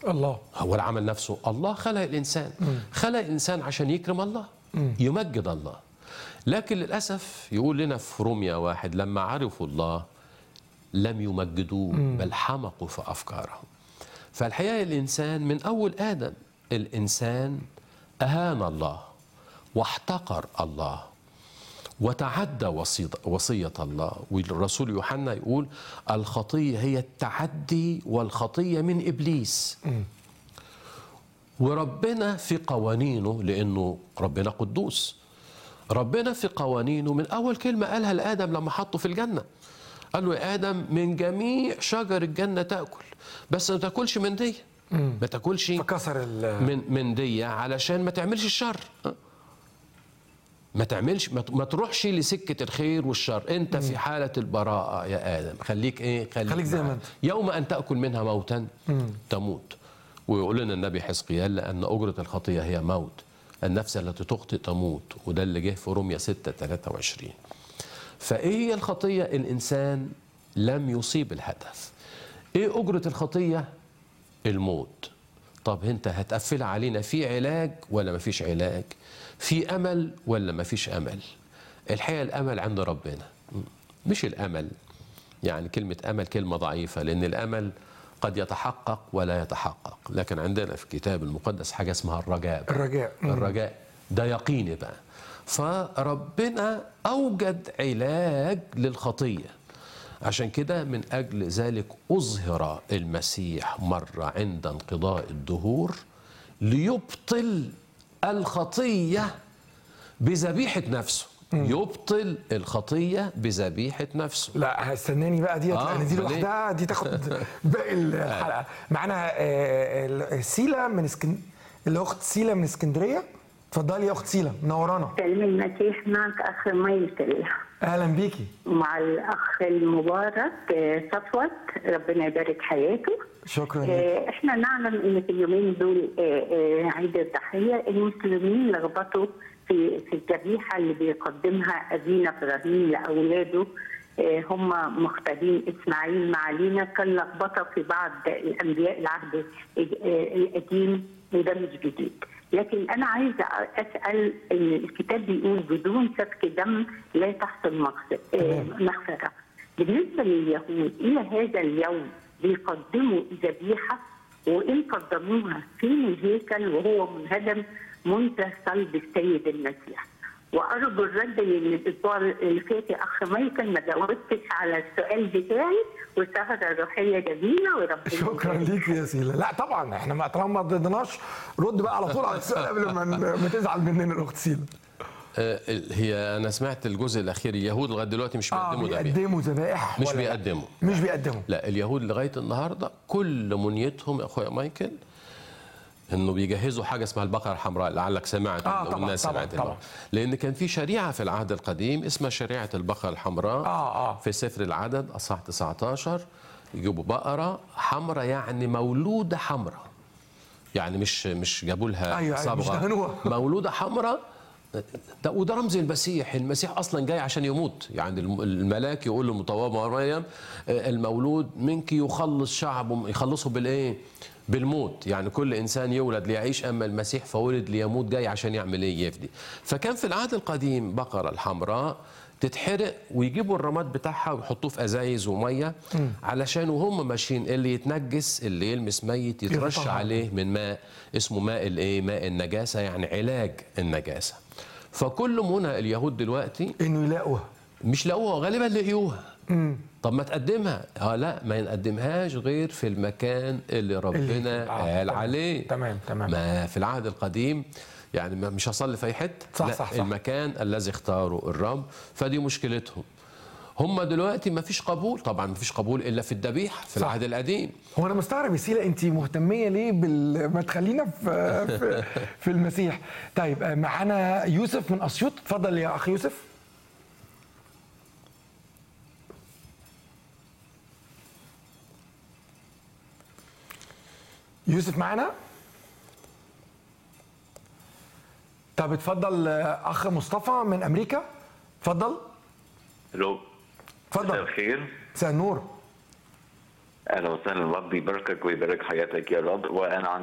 الله هو العمل نفسه الله خلق الإنسان خلق الإنسان عشان يكرم الله يمجد الله لكن للأسف يقول لنا في روميا واحد لما عرفوا الله لم يمجدوه بل حمقوا في أفكارهم فالحقيقة الإنسان من أول آدم الإنسان أهان الله واحتقر الله وتعدى وصية, وصية الله والرسول يوحنا يقول الخطية هي التعدي والخطية من إبليس وربنا في قوانينه لأنه ربنا قدوس ربنا في قوانينه من أول كلمة قالها لآدم لما حطه في الجنة قال له يا آدم من جميع شجر الجنة تأكل بس ما تاكلش من دي ما تاكلش فكسر ال من من دي علشان ما تعملش الشر ما تعملش ما ت- ما تروحش لسكه الخير والشر انت في حاله البراءه يا ادم خليك ايه خليك زي ما معاه. أنت. يوم ان تاكل منها موتا تموت ويقول لنا النبي حزقيال لان اجره الخطيه هي موت النفس التي تخطئ تموت وده اللي جه في روميا 6 23 فايه هي الخطيه الانسان لم يصيب الهدف ايه اجره الخطيه الموت طب انت هتقفلها علينا في علاج ولا ما فيش علاج في امل ولا ما فيش امل الحقيقه الامل عند ربنا مش الامل يعني كلمه امل كلمه ضعيفه لان الامل قد يتحقق ولا يتحقق لكن عندنا في الكتاب المقدس حاجه اسمها الرجاء بقى. الرجاء مم. الرجاء ده يقيني بقى فربنا اوجد علاج للخطيه عشان كده من اجل ذلك اظهر المسيح مره عند انقضاء الدهور ليبطل الخطيه بذبيحه نفسه يبطل الخطيه بذبيحه نفسه لا هستناني بقى ديت آه، لان دي أمال إيه؟ لوحدها دي تاخد باقي الحلقه معانا آه، سيلا من اسكن الاخت سيلا من اسكندريه اتفضلي يا اخت سيلا منورانا سلام المسيح معك أخ مايكل اهلا بيكي مع الأخ المبارك آه، صفوت ربنا يبارك حياته شكرا لك آه، احنا نعلم ان في اليومين دول آه، آه، عيد الضحيه المسلمين لخبطوا في في الذبيحه اللي بيقدمها ابينا ابراهيم لاولاده آه، هم مختارين اسماعيل مع لينا كان لخبطه في بعض الانبياء العهد آه، القديم وده مش جديد لكن انا عايزه اسال ان الكتاب بيقول بدون سفك دم لا تحصل مغفره آه، مغفره بالنسبه لليهود الى هذا اليوم بيقدموا ذبيحه وان قدموها في الهيكل وهو منهدم منذ صلب السيد المسيح وارجو الرد لان الاسبوع اللي فات يا اخ مايكل ما جاوبتش على السؤال بتاعي والسهره الروحيه جميله وربنا شكرا يبارك. ليك يا سيلا لا طبعا احنا ما طالما ما ردناش رد بقى على طول على السؤال قبل ما ما تزعل مننا الاخت سيلا آه، هي انا سمعت الجزء الاخير اليهود لغايه دلوقتي مش اه بيقدموا ذبيحه بيقدموا ذبائح مش ولا لا؟ بيقدموا مش بيقدموا لا اليهود لغايه النهارده كل منيتهم يا اخويا مايكل انه بيجهزوا حاجه اسمها البقره الحمراء لعلك سمعت آه، طبعاً، والناس طبعاً، سمعت طبعاً. طبعا. لان كان في شريعه في العهد القديم اسمها شريعه البقره الحمراء آه، آه. في سفر العدد اصحاح 19 يجيبوا بقره حمراء يعني مولوده حمراء يعني مش مش جابوا لها أيوة، أيوة، مش صبغه دهنوها. مولوده حمراء ده وده رمز المسيح المسيح اصلا جاي عشان يموت يعني الم- الملاك يقول لمطوبه مريم آه، المولود منك يخلص شعبه يخلصه بالايه بالموت يعني كل انسان يولد ليعيش اما المسيح فولد ليموت جاي عشان يعمل ايه يفدي فكان في العهد القديم بقره الحمراء تتحرق ويجيبوا الرماد بتاعها ويحطوه في ازايز وميه علشان وهم ماشيين اللي يتنجس اللي يلمس ميت يترش يطهر. عليه من ماء اسمه ماء الايه ماء النجاسه يعني علاج النجاسه فكل منى اليهود دلوقتي انه يلاقوها مش لاقوها غالبا لقيوها طب ما تقدمها اه لا ما نقدمهاش غير في المكان اللي ربنا آه، قال تمام. عليه تمام، تمام. ما في العهد القديم يعني ما- مش هصلي في اي حته صح، لا صح، صح. المكان الذي اختاره الرب فدي مشكلتهم هم دلوقتي ما فيش قبول طبعا ما فيش قبول الا في الذبيحه في صح. العهد القديم هو انا مستغرب يا سيلا انت مهتميه ليه بال ما تخلينا في في, في المسيح طيب آه، معانا يوسف من اسيوط اتفضل يا اخ يوسف يوسف معانا طب اتفضل آه، اخ مصطفى من امريكا اتفضل الو مساء اتفضل الخير مساء النور اهلا وسهلا ربي يباركك ويبارك حياتك يا رب وانا عن